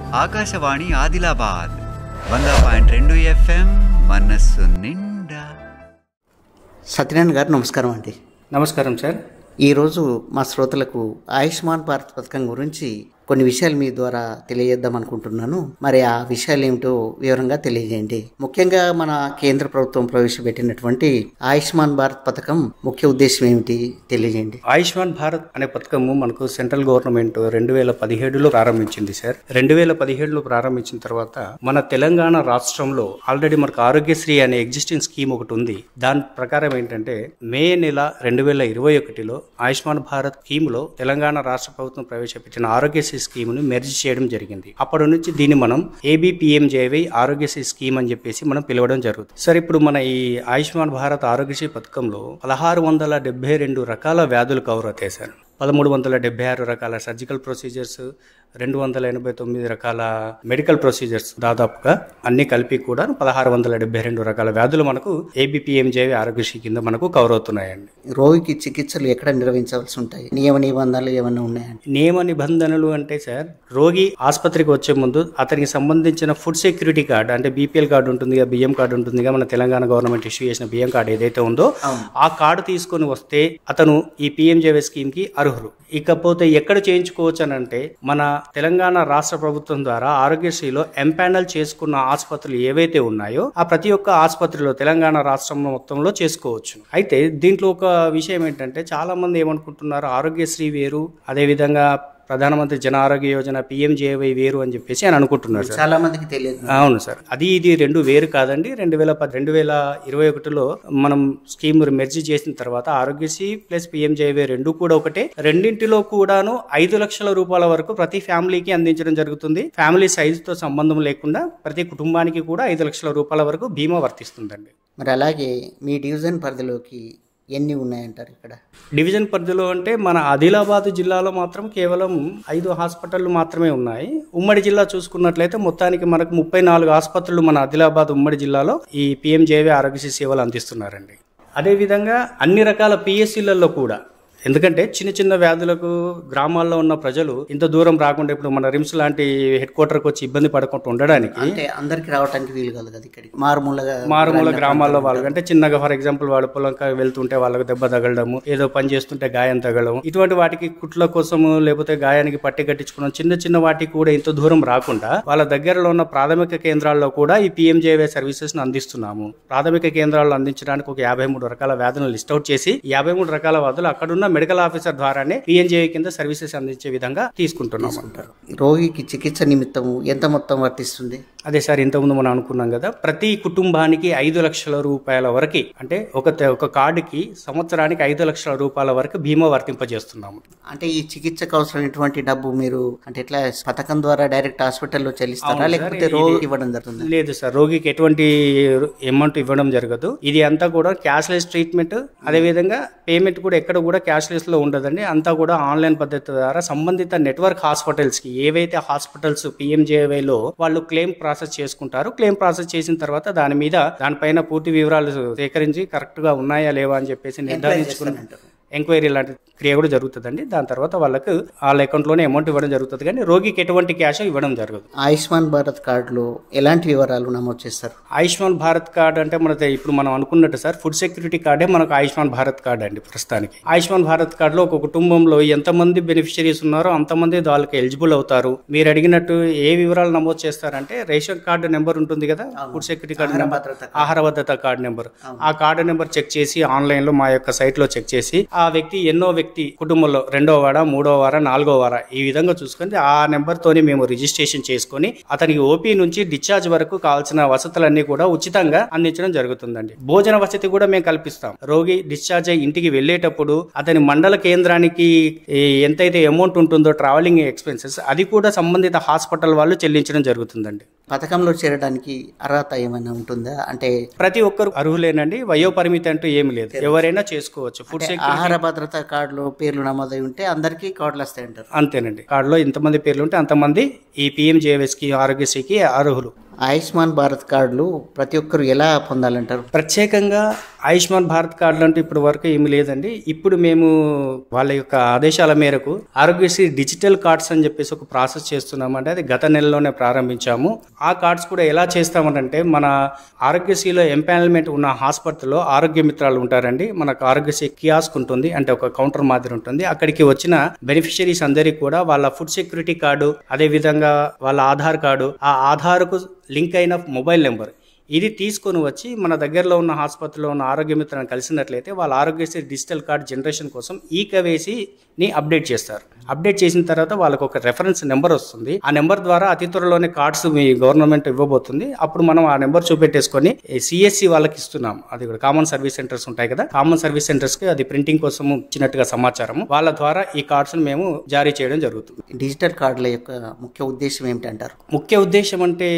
ఆకాశవాణి ఆదిలాబాద్ వంద పాయింట్ రెండు ఎఫ్ఎం మనస్సు నిండా సత్యనారాయణ గారు నమస్కారం అండి నమస్కారం సార్ ఈరోజు మా శ్రోతలకు ఆయుష్మాన్ భారత్ పథకం గురించి కొన్ని విషయాలు మీ ద్వారా తెలియజేద్దాం అనుకుంటున్నాను మరి ఆ విషయాలు ఏమిటో వివరంగా తెలియజేయండి ముఖ్యంగా మన కేంద్ర ప్రభుత్వం ప్రవేశపెట్టినటువంటి ఆయుష్మాన్ భారత్ పథకం ముఖ్య ఉద్దేశం ఏమిటి తెలియజేయండి ఆయుష్మాన్ భారత్ అనే పథకము మనకు సెంట్రల్ గవర్నమెంట్ రెండు వేల పదిహేడులో ప్రారంభించింది సార్ రెండు వేల పదిహేడులో ప్రారంభించిన తర్వాత మన తెలంగాణ రాష్ట్రంలో ఆల్రెడీ మనకు ఆరోగ్యశ్రీ అనే ఎగ్జిస్టింగ్ స్కీమ్ ఒకటి ఉంది దాని ప్రకారం ఏంటంటే మే నెల రెండు వేల ఇరవై ఒకటిలో ఆయుష్మాన్ భారత్ స్కీమ్ లో తెలంగాణ రాష్ట్ర ప్రభుత్వం ప్రవేశపెట్టిన ఆరోగ్యశ్రీ స్కీమ్ ను మెర్జ్ చేయడం జరిగింది అప్పటి నుంచి దీన్ని మనం ఏబిపిఎంజేవై ఆరోగ్యశ్రీ స్కీమ్ అని చెప్పేసి మనం పిలవడం జరుగుతుంది సరే ఇప్పుడు మన ఈ ఆయుష్మాన్ భారత్ ఆరోగ్యశ్రీ పథకంలో పదహారు వందల డెబ్బై రెండు రకాల వ్యాధులు కవర్ అవుతాయి సార్ పదమూడు వందల డెబ్బై ఆరు రకాల సర్జికల్ ప్రొసీజర్స్ రెండు వందల ఎనభై తొమ్మిది రకాల మెడికల్ ప్రొసీజర్స్ దాదాపుగా అన్ని కలిపి కూడా పదహారు వందల డెబ్బై రెండు రకాల వ్యాధులు మనకు ఏబిపిఎంజేవి ఆరోగ్యశ్రీ కింద మనకు కవర్ అవుతున్నాయండి రోగికి చికిత్సలు ఎక్కడ నిర్వహించవలసి ఉంటాయి నియమ నిబంధనలు ఏమైనా ఉన్నాయండి నియమ నిబంధనలు అంటే సార్ రోగి ఆసుపత్రికి వచ్చే ముందు అతనికి సంబంధించిన ఫుడ్ సెక్యూరిటీ కార్డు అంటే బీపీఎల్ కార్డు ఉంటుందిగా బియ్యం కార్డు ఉంటుందిగా మన తెలంగాణ గవర్నమెంట్ ఇష్యూ చేసిన బియ్యం కార్డు ఏదైతే ఉందో ఆ కార్డు తీసుకొని వస్తే అతను ఈ పిఎంజేవై స్కీమ్ కి అర్హులు ఇకపోతే ఎక్కడ చేయించుకోవచ్చు అని అంటే మన తెలంగాణ రాష్ట్ర ప్రభుత్వం ద్వారా ఆరోగ్యశ్రీలో ఎంపానల్ చేసుకున్న ఆసుపత్రులు ఏవైతే ఉన్నాయో ఆ ప్రతి ఒక్క ఆసుపత్రిలో తెలంగాణ రాష్ట్రం మొత్తంలో చేసుకోవచ్చు అయితే దీంట్లో ఒక విషయం ఏంటంటే చాలా మంది ఏమనుకుంటున్నారు ఆరోగ్యశ్రీ వేరు అదేవిధంగా ప్రధానమంత్రి జన ఆరోగ్య యోజన పిఎంజేవై వేరు అని చెప్పేసి అని అనుకుంటున్నారు సార్ చాలా మందికి తెలియదు అవును సార్ అది ఇది రెండు వేరు కాదండి రెండు వేల పది రెండు వేల ఇరవై ఒకటిలో మనం స్కీమ్ మెర్జీ చేసిన తర్వాత ఆరోగ్యశ్రీ ప్లస్ పిఎంజేవై రెండు కూడా ఒకటే రెండింటిలో కూడాను ఐదు లక్షల రూపాయల వరకు ప్రతి ఫ్యామిలీకి అందించడం జరుగుతుంది ఫ్యామిలీ సైజుతో సంబంధం లేకుండా ప్రతి కుటుంబానికి కూడా ఐదు లక్షల రూపాయల వరకు బీమా వర్తిస్తుందండి మరి అలాగే మీ డివిజన్ పరిధిలోకి ఎన్ని ఉన్నాయంటారు ఇక్కడ డివిజన్ పరిధిలో అంటే మన ఆదిలాబాద్ జిల్లాలో మాత్రం కేవలం ఐదు హాస్పిటళ్లు మాత్రమే ఉన్నాయి ఉమ్మడి జిల్లా చూసుకున్నట్లయితే మొత్తానికి మనకు ముప్పై నాలుగు ఆసుపత్రులు మన ఆదిలాబాద్ ఉమ్మడి జిల్లాలో ఈ పిఎంజేవీ ఆరోగ్యశ్రీ సేవలు అందిస్తున్నారండి అదేవిధంగా అన్ని రకాల పిఎస్సీలలో కూడా ఎందుకంటే చిన్న చిన్న వ్యాధులకు గ్రామాల్లో ఉన్న ప్రజలు ఇంత దూరం రాకుండా ఇప్పుడు మన రిమ్స్ లాంటి హెడ్ క్వార్టర్కి వచ్చి ఇబ్బంది పడకుండా ఉండడానికి అంటే అందరికి రావడానికి వీలు కలదు కదా ఇక్కడికి మారుమూలగా మారుమూల గ్రామాల్లో వాళ్ళకి అంటే చిన్నగా ఫర్ ఎగ్జాంపుల్ వాడు పొలంక వెళ్తుంటే వాళ్ళకి దెబ్బ తగలడము ఏదో పని చేస్తుంటే గాయం తగలడం ఇటువంటి వాటికి కుట్ల కోసము లేకపోతే గాయానికి పట్టి కట్టించుకోవడం చిన్న చిన్న వాటికి కూడా ఇంత దూరం రాకుండా వాళ్ళ దగ్గరలో ఉన్న ప్రాథమిక కేంద్రాల్లో కూడా ఈ పిఎంజేవై సర్వీసెస్ ను అందిస్తున్నాము ప్రాథమిక కేంద్రాల్లో అందించడానికి ఒక యాభై మూడు రకాల వ్యాధులను లిస్ట్ అవుట్ చేసి యాభై మూడు రకాల వ్యాధులు అక్కడున్న మెడికల్ ఆఫీసర్ ద్వారానే పిఎంజేవై కింద సర్వీసెస్ అందించే విధంగా తీసుకుంటున్నాం అంటారు రోగికి చికిత్స నిమిత్తము ఎంత మొత్తం వర్తిస్తుంది అదే సార్ ఇంతకుముందు మనం అనుకున్నాం కదా ప్రతి కుటుంబానికి ఐదు లక్షల రూపాయల వరకు అంటే ఒక తె- ఒక కార్డుకి సంవత్సరానికి ఐదు లక్షల రూపాయల వరకు బీమా వర్తింపజేస్తున్నాము అంటే ఈ చికిత్సకు అవసరమైనటువంటి డబ్బు మీరు అంటే ఎట్లా పథకం ద్వారా డైరెక్ట్ హాస్పిటల్లో చెల్లిస్తారా లేకపోతే రోగికి ఇవ్వడం జరుగుతుంది లేదు సార్ రోగికి ఎటువంటి అమౌంట్ ఇవ్వడం జరగదు ఇది అంతా కూడా క్యాష్లెస్ ట్రీట్మెంట్ అదేవిధంగా పేమెంట్ కూడా ఎక్కడ కూడా క్యాష్లెస్ లో ఉండదండి అంతా కూడా ఆన్లైన్ పద్ధతి ద్వారా సంబంధిత నెట్వర్క్ హాస్పిటల్స్ కి ఏవైతే హాస్పిటల్స్ పిఎంజేవై లో వాళ్ళు క్లెయిమ్ ప్రాసెస్ చేసుకుంటారు క్లెయిమ్ ప్రాసెస్ చేసిన తర్వాత దాని మీద దానిపైన పూర్తి వివరాలు సేకరించి కరెక్ట్ గా ఉన్నాయా లేవా అని చెప్పేసి నిర్ధారించుకుని ఎంక్వైరీ లాంటి క్రియ కూడా జరుగుతుందండి దాని తర్వాత వాళ్ళకు వాళ్ళ అకౌంట్ లోనే అమౌంట్ ఇవ్వడం జరుగుతుంది కానీ రోగికి ఎటువంటి క్యాష్ ఇవ్వడం జరగదు ఆయుష్మాన్ భారత్ కార్డులో ఎలాంటి వివరాలు నమోదు చేస్తారు ఆయుష్మాన్ భారత్ కార్డ్ అంటే మన ఇప్పుడు మనం అనుకున్నట్టు సార్ ఫుడ్ సెక్యూరిటీ కార్డే మనకు ఆయుష్మాన్ భారత్ కార్డ్ అండి ప్రస్తుతానికి ఆయుష్మాన్ భారత్ కార్డులో ఒక కుటుంబంలో ఎంతమంది బెనిఫిషరీస్ ఉన్నారో అంతమంది వాళ్ళకి ఎలిజిబుల్ అవుతారు మీరు అడిగినట్టు ఏ వివరాలు నమోదు చేస్తారంటే రేషన్ కార్డు నెంబర్ ఉంటుంది కదా ఫుడ్ సెక్యూరిటీ కార్డు నెంబర్ భద్రత ఆహార భద్రత కార్డు నెంబర్ ఆ కార్డు నెంబర్ చెక్ చేసి ఆన్లైన్ లో మా యొక్క సైట్ లో చెక్ చేసి ఆ వ్యక్తి ఎన్నో వ్యక్తి కుటుంబంలో రెండో వార మూడో వార నాలుగో వార ఈ విధంగా చూసుకొని ఆ నెంబర్ తోని మేము రిజిస్ట్రేషన్ చేసుకొని అతనికి ఓపీ నుంచి డిశ్చార్జ్ వరకు కావాల్సిన వసతులన్నీ కూడా ఉచితంగా అందించడం జరుగుతుందండి భోజన వసతి కూడా మేము కల్పిస్తాం రోగి డిశ్చార్జ్ అయ్యి ఇంటికి వెళ్ళేటప్పుడు అతని మండల కేంద్రానికి ఈ ఎంతైతే అమౌంట్ ఉంటుందో ట్రావెలింగ్ ఎక్స్పెన్సెస్ అది కూడా సంబంధిత హాస్పిటల్ వాళ్ళు చెల్లించడం జరుగుతుందండి పథకంలో చేరడానికి అర్హత ఏమైనా ఉంటుందా అంటే ప్రతి ఒక్కరు అర్హులేనండి వయో పరిమితి అంటూ ఏమి లేదు ఎవరైనా చేసుకోవచ్చు ఫుడ్ సెక్యూరిటీ ఆహార భద్రత కార్డులో పేర్లు నమోదై ఉంటే అందరికీ కార్డులు వస్తాయంటారు అంతేనండి కార్డులో ఇంతమంది పేర్లు ఉంటే అంతమంది ఈ పిఎంజేఎస్కి ఆరోగ్యశ్రీకి అర్హులు ఆయుష్మాన్ భారత్ కార్డులు ప్రతి ఒక్కరు ఎలా పొందాలంటారు ప్రత్యేకంగా ఆయుష్మాన్ భారత్ కార్డులు అంటూ ఇప్పటి వరకు ఏమీ లేదండి ఇప్పుడు మేము వాళ్ళ యొక్క ఆదేశాల మేరకు ఆరోగ్యశ్రీ డిజిటల్ కార్డ్స్ అని చెప్పేసి ఒక ప్రాసెస్ చేస్తున్నామంటే అది గత నెలలోనే ప్రారంభించాము ఆ కార్డ్స్ కూడా ఎలా చేస్తామంటే మన ఆరోగ్యశ్రీలో ఎంపానల్మెంట్ ఉన్న హాస్పిటల్లో ఆరోగ్య మిత్రాలు ఉంటారండి మనకు ఆరోగ్యశ్రీ కియాస్క్ ఉంటుంది అంటే ఒక కౌంటర్ మాదిరి ఉంటుంది అక్కడికి వచ్చిన బెనిఫిషరీస్ అందరికీ కూడా వాళ్ళ ఫుడ్ సెక్యూరిటీ కార్డు అదే విధంగా వాళ్ళ ఆధార్ కార్డు ఆ ఆధార్కు లింక్ అయిన మొబైల్ నెంబర్ ఇది తీసుకొని వచ్చి మన దగ్గరలో ఉన్న ఆసుపత్రిలో ఉన్న ఆరోగ్య మిత్రులను కలిసినట్లయితే వాళ్ళ ఆరోగ్యశ్రీ డిజిటల్ కార్డ్ జనరేషన్ కోసం ఈ కేవైసీని అప్డేట్ చేస్తారు అప్డేట్ చేసిన తర్వాత వాళ్ళకు ఒక రెఫరెన్స్ నెంబర్ వస్తుంది ఆ నెంబర్ ద్వారా అతి త్వరలోనే కార్డ్స్ మీ గవర్నమెంట్ ఇవ్వబోతుంది అప్పుడు మనం ఆ నెంబర్ చూపెట్టేసుకొని సిఎస్సి వాళ్ళకి ఇస్తున్నాం అది కూడా కామన్ సర్వీస్ సెంటర్స్ ఉంటాయి కదా కామన్ సర్వీస్ సెంటర్స్ కి అది ప్రింటింగ్ కోసం ఇచ్చినట్టుగా సమాచారం వాళ్ళ ద్వారా ఈ కార్డ్స్ మేము జారీ చేయడం జరుగుతుంది డిజిటల్ కార్డుల యొక్క ముఖ్య ఉద్దేశం ఏమిటంటారు ముఖ్య ఉద్దేశం అంటే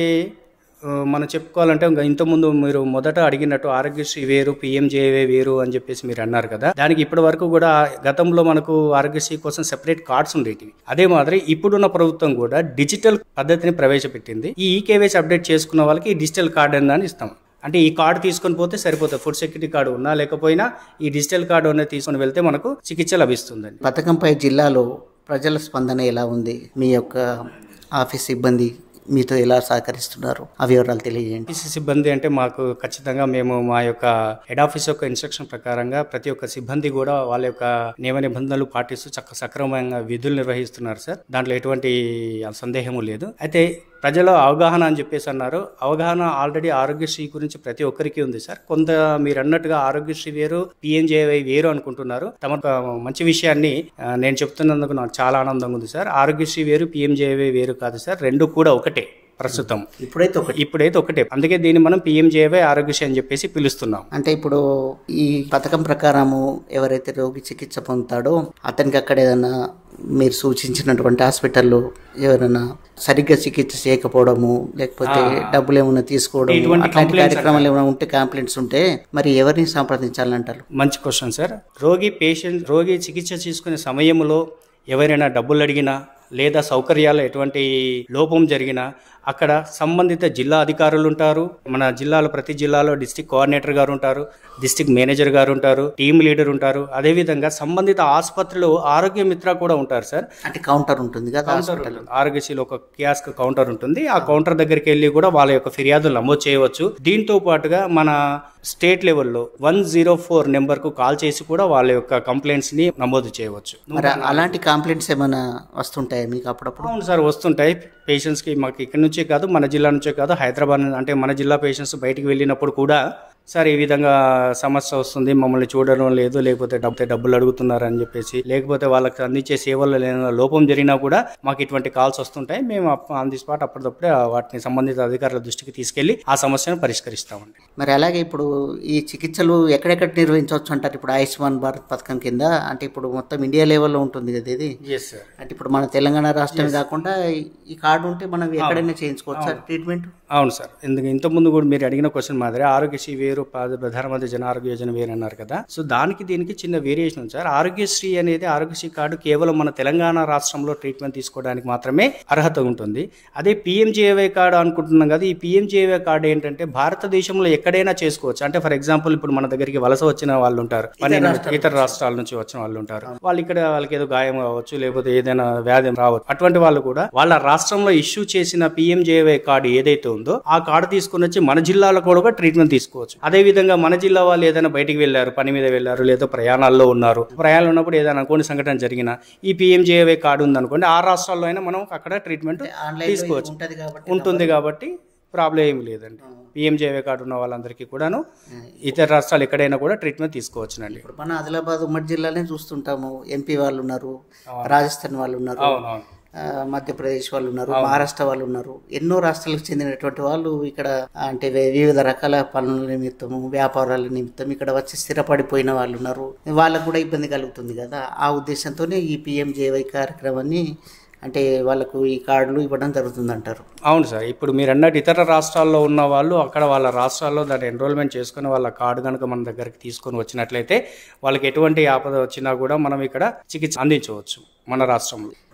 ఆ, మనం చెప్పుకోవాలంటే ఇంకా ఇంతకుముందు మీరు మొదట అడిగినట్టు ఆరోగ్యశ్రీ వేరు పిఎంజేవే వేరు అని చెప్పేసి మీరు అన్నారు కదా దానికి ఇప్పటి వరకు కూడా గతంలో మనకు ఆరోగ్యశ్రీ కోసం సెపరేట్ కార్డ్స్ ఉండేటివి అదే మాదిరి ఇప్పుడున్న ప్రభుత్వం కూడా డిజిటల్ పద్ధతిని ప్రవేశపెట్టింది ఈ ఈకేవైసీ అప్డేట్ చేసుకున్న వాళ్ళకి ఈ డిజిటల్ కార్డ్ అని ఇస్తాం అంటే ఈ కార్డు తీసుకొని పోతే సరిపోతుంది ఫుడ్ సెక్యూరిటీ కార్డు ఉన్నా లేకపోయినా ఈ డిజిటల్ కార్డు అనేది తీసుకొని వెళ్తే మనకు చికిత్స లభిస్తుందండి పథకంపై జిల్లాలో ప్రజల స్పందన ఎలా ఉంది మీ యొక్క ఆఫీస్ సిబ్బంది మీతో ఎలా సహకరిస్తున్నారు ఆ వివరాలు తెలియజేయండి ఆఫీస్ సిబ్బంది అంటే మాకు ఖచ్చితంగా మేము మా యొక్క హెడ్ ఆఫీస్ యొక్క ఇన్స్ట్రక్షన్ ప్రకారంగా ప్రతి ఒక్క సిబ్బంది కూడా వాళ్ళ యొక్క నియమ నిబంధనలు పాటిస్తూ చక్క సక్రమంగా విధులు నిర్వహిస్తున్నారు సార్ దాంట్లో ఎటువంటి సందేహము లేదు అయితే ప్రజల అవగాహన అని చెప్పేసి అన్నారు అవగాహన ఆల్రెడీ ఆరోగ్యశ్రీ గురించి ప్రతి ఒక్కరికి ఉంది సార్ కొంత మీరు అన్నట్టుగా ఆరోగ్యశ్రీ వేరు పిఎంజేవై వేరు అనుకుంటున్నారు తమ ఒక మంచి విషయాన్ని ఆ, నేను చెప్తున్నందుకు నాకు చాలా ఆనందంగా ఉంది సార్ ఆరోగ్యశ్రీ వేరు పిఎంజేవై వేరు కాదు సార్ రెండు కూడా ఒకటే ప్రస్తుతం ఇప్పుడైతే ఒకటి ఇప్పుడైతే ఒకటే అందుకే దీన్ని మనం పిఎంజేవై ఆరోగ్యశ్రీ అని చెప్పేసి పిలుస్తున్నాం అంటే ఇప్పుడు ఈ పథకం ప్రకారము ఎవరైతే రోగి చికిత్స పొందుతాడో అతనికి అక్కడ ఏదైనా మీరు సూచించినటువంటి హాస్పిటల్లో ఎవరైనా సరిగ్గా చికిత్స చేయకపోవడము లేకపోతే డబ్బులు ఏమైనా తీసుకోవడం ఇటువంటి అట్లాంటి complaints కార్యక్రమాలు ఏమైనా ఉంటే కంప్లైంట్స్ ఉంటే మరి ఎవరిని సంప్రదించాలంటారు మంచి క్వశ్చన్ సార్ రోగి పేషెంట్ రోగి చికిత్స తీసుకునే సమయంలో ఎవరైనా డబ్బులు అడిగినా లేదా సౌకర్యాలు ఎటువంటి లోపం జరిగినా అక్కడ సంబంధిత జిల్లా అధికారులు ఉంటారు మన జిల్లాలో ప్రతి జిల్లాలో డిస్టిక్ కోఆర్డినేటర్ గారు ఉంటారు డిస్టిక్ మేనేజర్ గారు ఉంటారు టీమ్ లీడర్ ఉంటారు అదేవిధంగా సంబంధిత ఆసుపత్రిలో ఆరోగ్య మిత్ర కూడా ఉంటారు సార్ అంటే కౌంటర్ ఉంటుంది కదా కౌంటర్ ఉంటుంది. ఆరోగ్యశ్రీలో ఒక కియాస్క్ కౌంటర్ ఉంటుంది ఆ కౌంటర్ దగ్గరికి వెళ్ళి కూడా వాళ్ళ యొక్క ఫిర్యాదులు నమోదు చేయవచ్చు దీంతో పాటుగా మన స్టేట్ లెవెల్లో వన్ జీరో ఫోర్ నెంబర్ కు కాల్ చేసి కూడా వాళ్ళ యొక్క కంప్లైంట్స్ ని నమోదు చేయవచ్చు మరి అలాంటి కంప్లైంట్స్ ఏమైనా వస్తుంటాయా మీకు అప్పుడప్పుడు అవును సార్ వస్తుంటాయి పేషెంట్స్ కి మాకు ఇక్కడ నుంచే కాదు మన జిల్లా నుంచే కాదు హైదరాబాద్ నుంచి- అంటే మన జిల్లా పేషెంట్స్ బయటికి వెళ్ళినప్పుడు కూడా సార్ ఈ విధంగా సమస్య వస్తుంది మమ్మల్ని చూడడం లేదు లేకపోతే డబ్బు డబ్బులు అడుగుతున్నారు అని చెప్పేసి లేకపోతే వాళ్ళకి అందించే సేవల్లో లేని లోపం జరిగినా కూడా మాకు ఇటువంటి కాల్స్ వస్తుంటాయి మేము ఆన్ ది స్పాట్ అప్పటికప్పుడే వాటిని సంబంధిత అధికారుల దృష్టికి తీసుకెళ్లి ఆ సమస్యను పరిష్కరిస్తామండి మరి అలాగే ఇప్పుడు ఈ చికిత్సలు ఎక్కడెక్కడ నిర్వహించవచ్చు అంటారు ఇప్పుడు ఆయుష్మాన్ భారత్ పథకం కింద అంటే ఇప్పుడు మొత్తం ఇండియా లెవెల్లో ఉంటుంది కదా ఇది ఎస్ సార్ అంటే ఇప్పుడు మన తెలంగాణ రాష్ట్రమే కాకుండా ఈ- ఈ కార్డు ఉంటే మనం ఎక్కడైనా చేయించుకోవచ్చు ట్రీట్మెంట్ అవును సార్ ఎందుకు ఇంతకుముందు కూడా మీరు అడిగిన క్వశ్చన్ మాదిరి ఆరోగ్యశ్రీ వేరు పద- ప్రధానమంత్రి జన ఆరోగ్య యోజన వేరు అన్నారు కదా సో దానికి దీనికి చిన్న వేరియేషన్ ఉంది సార్ ఆరోగ్యశ్రీ అనేది ఆరోగ్యశ్రీ కార్డు కేవలం మన తెలంగాణ రాష్ట్రంలో ట్రీట్మెంట్ తీసుకోవడానికి మాత్రమే అర్హత ఉంటుంది అదే పిఎంజేవై కార్డు అనుకుంటున్నాం కదా ఈ పిఎంజేవై కార్డు ఏంటంటే భారతదేశంలో ఎక్కడైనా చేసుకోవచ్చు అంటే ఫర్ ఎగ్జాంపుల్ ఇప్పుడు మన దగ్గరికి వలస వచ్చిన వాళ్ళు ఉంటారు పన్నెండు ఇతర రాష్ట్రాల నుంచి వచ్చిన వాళ్ళు ఉంటారు వాళ్ళు ఇక్కడ వాళ్ళకి ఏదో గాయం కావచ్చు లేకపోతే ఏదైనా వ్యాధి రావచ్చు అటువంటి వాళ్ళు కూడా వాళ్ళ రాష్ట్రంలో ఇష్యూ చేసిన పిఎంజేవై కార్డు ఏదైతే ఉందో ఆ కార్డు తీసుకుని వచ్చి మన జిల్లాలో కూడా ట్రీట్మెంట్ తీసుకోవచ్చు అదే విధంగా మన జిల్లా వాళ్ళు ఏదైనా బయటికి వెళ్ళారు పని మీద వెళ్ళారు లేదా ప్రయాణాల్లో ఉన్నారు ప్రయాణాలు ఉన్నప్పుడు ఏదైనా అనుకోని సంఘటన జరిగినా ఈ పిఎంజేవై కార్డు ఉందనుకోండి ఆ రాష్ట్రాల్లో అయినా మనం అక్కడ ట్రీట్మెంట్ తీసుకోవచ్చు ఉంటుంది కాబట్టి ఉంటుంది కాబట్టి ప్రాబ్లం ఏమి లేదండి పిఎంజేవై కార్డు ఉన్న వాళ్ళందరికీ కూడాను ఇతర రాష్ట్రాలు ఎక్కడైనా కూడా ట్రీట్మెంట్ తీసుకోవచ్చునండి ఇప్పుడు మన ఆదిలాబాద్ ఉమ్మడి జిల్లానే చూస్తుంటాము ఎంపీ వాళ్ళు ఉన్నారు రాజస్థాన్ వాళ్ళు ఉన్నారు అవునవును ఆ, మధ్యప్రదేశ్ వాళ్ళు ఉన్నారు మహారాష్ట్ర వాళ్ళు ఉన్నారు ఎన్నో రాష్ట్రాలకు చెందినటువంటి వాళ్ళు ఇక్కడ అంటే వే- వివిధ రకాల పనుల నిమిత్తము వ్యాపారాల నిమిత్తం ఇక్కడ వచ్చి స్థిరపడిపోయిన వాళ్ళు ఉన్నారు వాళ్ళకు కూడా ఇబ్బంది కలుగుతుంది కదా ఆ ఉద్దేశంతోనే ఈ పిఎంజేవై కార్యక్రమాన్ని అంటే వాళ్ళకు ఈ కార్డులు ఇవ్వడం జరుగుతుంది అంటారు అవును సార్ ఇప్పుడు మీరు అన్నట్టు ఇతర రాష్ట్రాల్లో ఉన్న వాళ్ళు అక్కడ వాళ్ళ రాష్ట్రాల్లో దాన్ని ఎన్రోల్మెంట్ చేసుకుని వాళ్ళ కార్డు కనుక మన దగ్గరికి తీసుకొని వచ్చినట్లయితే వాళ్ళకి ఎటువంటి ఆపద వచ్చినా కూడా మనం ఇక్కడ చికిత్స అందించవచ్చు మన రాష్ట్రంలో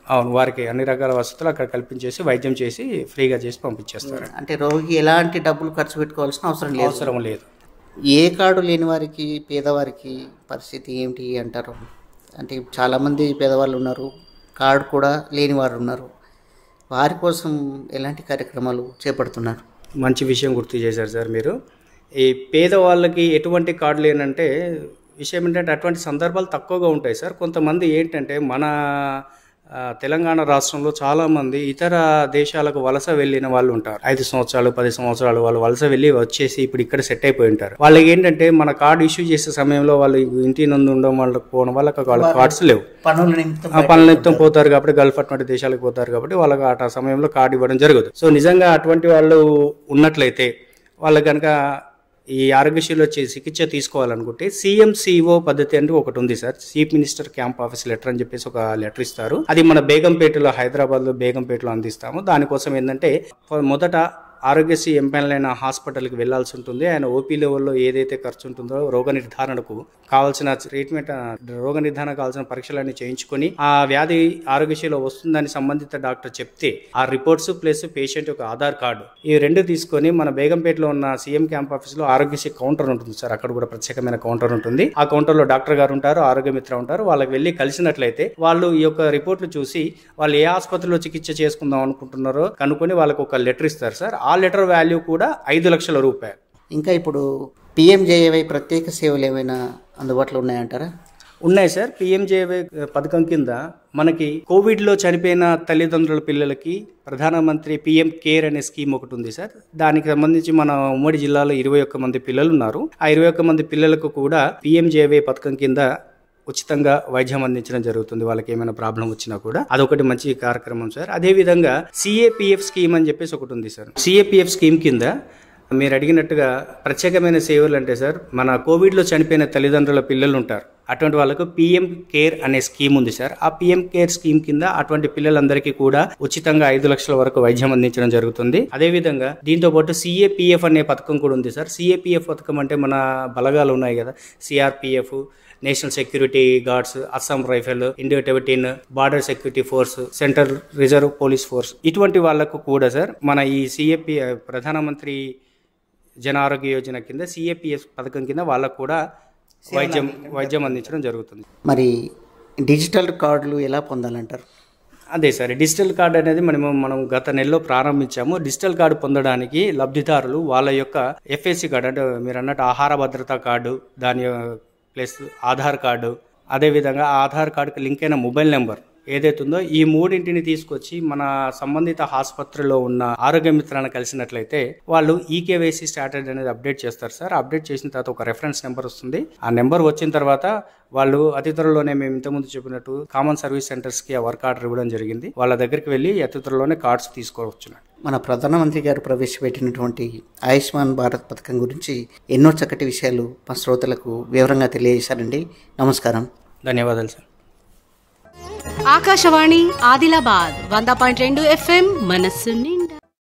అవును వారికి అన్ని రకాల వసతులు అక్కడ కల్పించేసి వైద్యం చేసి ఫ్రీగా చేసి పంపించేస్తారు అంటే రోగి ఎలాంటి డబ్బులు ఖర్చు పెట్టుకోవాల్సిన అవసరం లేదు అవసరం లేదు ఏ కార్డు లేని వారికి పేదవారికి పరిస్థితి ఏమిటి అంటారు అంటే చాలామంది పేదవాళ్ళు ఉన్నారు కార్డు కూడా లేని వారు ఉన్నారు వారి కోసం ఎలాంటి కార్యక్రమాలు చేపడుతున్నారు మంచి విషయం గుర్తు చేశారు సార్ మీరు ఈ పేదవాళ్ళకి ఎటువంటి కార్డులు ఏంటంటే విషయం ఏంటంటే అటువంటి సందర్భాలు తక్కువగా ఉంటాయి సార్ కొంతమంది ఏంటంటే మన ఆ, తెలంగాణ రాష్ట్రంలో చాలామంది ఇతర దేశాలకు వలస వెళ్ళిన వాళ్ళు ఉంటారు ఐదు సంవత్సరాలు పది సంవత్సరాలు వాళ్ళు వలస వెళ్ళి వచ్చేసి ఇప్పుడు ఇక్కడ సెట్ అయిపోయి ఉంటారు వాళ్ళకి ఏంటంటే మన కార్డు ఇష్యూ చేసే సమయంలో వాళ్ళు ఇంటి నందు ఉండడం వాళ్ళకి పోవడం వాళ్ళకి వాళ్ళ కార్డ్స్ లేవు పనుల నిమిత్తం ఆ పనుల నిమిత్తం పోతారు కాబట్టి గల్ఫ్ అటువంటి దేశాలకు పోతారు కాబట్టి వాళ్ళకి ఆ సమయంలో కార్డు ఇవ్వడం జరగదు సో నిజంగా అటువంటి వాళ్ళు ఉన్నట్లయితే వాళ్ళకి కనుక ఈ ఆరోగ్యశ్రీలో వచ్చి చికిత్స తీసుకోవాలనుకుంటే సిఎంసిఓ పద్ధతి అంటే ఒకటి ఉంది sir chief minister camp office letter అని చెప్పేసి ఒక లెటర్ ఇస్తారు అది మన బేగంపేటలో హైదరాబాద్ లో బేగంపేటలో అందిస్తాము దానికోసం ఏంటంటే మొదట ఆరోగ్యశ్రీ ఎంపైనల్ అయిన హాస్పిటల్కి వెళ్లాల్సి ఉంటుంది ఆయన ఓపీ లెవెల్లో ఏదైతే ఖర్చు ఉంటుందో రోగ నిర్ధారణకు కావాల్సిన ట్రీట్మెంట్ ఆ, రోగ నిర్ధారణ కావాల్సిన పరీక్షలన్నీ చేయించుకొని ఆ వ్యాధి ఆరోగ్యశ్రీలో వస్తుందని సంబంధిత డాక్టర్ చెప్తే ఆ రిపోర్ట్స్ ప్లస్ పేషెంట్ యొక్క ఆధార్ కార్డు ఈ రెండు తీసుకొని మన బేగంపేటలో ఉన్న సీఎం క్యాంప్ ఆఫీస్ లో ఆరోగ్యశ్రీ కౌంటర్ ఉంటుంది సార్ అక్కడ కూడా ప్రత్యేకమైన కౌంటర్ ఉంటుంది ఆ కౌంటర్ లో డాక్టర్ గారు ఉంటారు ఆరోగ్య మిత్ర ఉంటారు వాళ్ళకి వెళ్ళి కలిసినట్లయితే వాళ్ళు ఈ యొక్క రిపోర్ట్లు చూసి వాళ్ళు ఏ ఆసుపత్రిలో చికిత్స చేసుకుందాం అనుకుంటున్నారో కనుక్కొని వాళ్ళకి ఒక లెటర్ ఇస్తారు సార్ ఆ లెటర్ వాల్యూ కూడా ఐదు లక్షల రూపాయలు ఇంకా ఇప్పుడు పిఎంజేఏవై ప్రత్యేక సేవలు ఏమైనా అందుబాటులో ఉన్నాయంటారా ఉన్నాయి సార్ పిఎంజేవై పథకం కింద మనకి కోవిడ్ లో చనిపోయిన తల్లిదండ్రుల పిల్లలకి ప్రధానమంత్రి పిఎం కేర్ అనే స్కీమ్ ఒకటి ఉంది సార్ దానికి సంబంధించి మన ఉమ్మడి జిల్లాలో ఇరవై ఒక్క మంది పిల్లలు ఉన్నారు ఆ ఇరవై ఒక్క మంది పిల్లలకు కూడా పిఎంజేవై పథకం కింద ఉచితంగా వైద్యం అందించడం జరుగుతుంది వాళ్ళకి ఏమైనా ప్రాబ్లం వచ్చినా కూడా అదొకటి మంచి కార్యక్రమం సార్ అదే విధంగా సిఏపిఎఫ్ స్కీమ్ అని చెప్పేసి ఒకటి ఉంది సార్ సిఏపిఎఫ్ స్కీమ్ కింద మీరు అడిగినట్టుగా ప్రత్యేకమైన సేవలు అంటే సార్ మన కోవిడ్లో చనిపోయిన తల్లిదండ్రుల పిల్లలు ఉంటారు అటువంటి వాళ్ళకు పిఎం కేర్ అనే స్కీమ్ ఉంది సార్ ఆ పిఎం కేర్ స్కీమ్ కింద అటువంటి పిల్లలందరికీ కూడా ఉచితంగా ఐదు లక్షల వరకు వైద్యం అందించడం జరుగుతుంది అదే విధంగా దీంతో పాటు సిఏపిఎఫ్ అనే పథకం కూడా ఉంది సార్ సిఏపిఎఫ్ పథకం అంటే మన బలగాలు ఉన్నాయి కదా CRPF national security guards Assam rifle Indo Tibetan border security force central reserve police force ఇటువంటి వాళ్ళకు కూడా సార్ మన ఈ సిఏపి ప్రధానమంత్రి జన ఆరోగ్య యోజన కింద సిఏపిఎస్ పథకం కింద వాళ్ళకు కూడా వైద్యం వైద్యం అందించడం జరుగుతుంది మరి డిజిటల్ కార్డులు ఎలా పొందాలంటారు అదే సార్ డిజిటల్ కార్డు అనేది మనము మనం గత నెలలో ప్రారంభించాము డిజిటల్ కార్డు పొందడానికి లబ్ధిదారులు వాళ్ళ యొక్క ఎఫ్ఎస్సి కార్డు అంటే మీరు అన్నట్టు ఆహార భద్రతా కార్డు దాని ప్లస్ ఆధార్ కార్డు అదేవిధంగా ఆ ఆధార్ కార్డుకి లింక్ అయిన మొబైల్ నెంబర్ ఏదైతే ఉందో ఈ మూడింటిని తీసుకొచ్చి మన సంబంధిత ఆసుపత్రిలో ఉన్న ఆరోగ్య మిత్రాలను కలిసినట్లయితే వాళ్ళు ఈకేవైసీ స్టాటస్ అనేది అప్డేట్ చేస్తారు సార్ అప్డేట్ చేసిన తర్వాత ఒక రెఫరెన్స్ నెంబర్ వస్తుంది ఆ నెంబర్ వచ్చిన తర్వాత వాళ్ళు అతి త్వరలోనే మేము ఇంతకుముందు చెప్పినట్టు కామన్ సర్వీస్ సెంటర్స్ కి ఆ వర్క్ ఆర్డర్ ఇవ్వడం జరిగింది వాళ్ళ దగ్గరికి వెళ్ళి అతి త్వరలోనే కార్డ్స్ తీసుకోవచ్చు మన ప్రధానమంత్రి గారు ప్రవేశపెట్టినటువంటి ఆయుష్మాన్ భారత్ పథకం గురించి ఎన్నో చక్కటి విషయాలు మా శ్రోతలకు వివరంగా తెలియజేశారండి నమస్కారం ధన్యవాదాలు సార్ ఆకాశవాణి ఆదిలాబాద్ వంద పాయింట్ రెండు ఎఫ్ఎం మనస్సు నిండా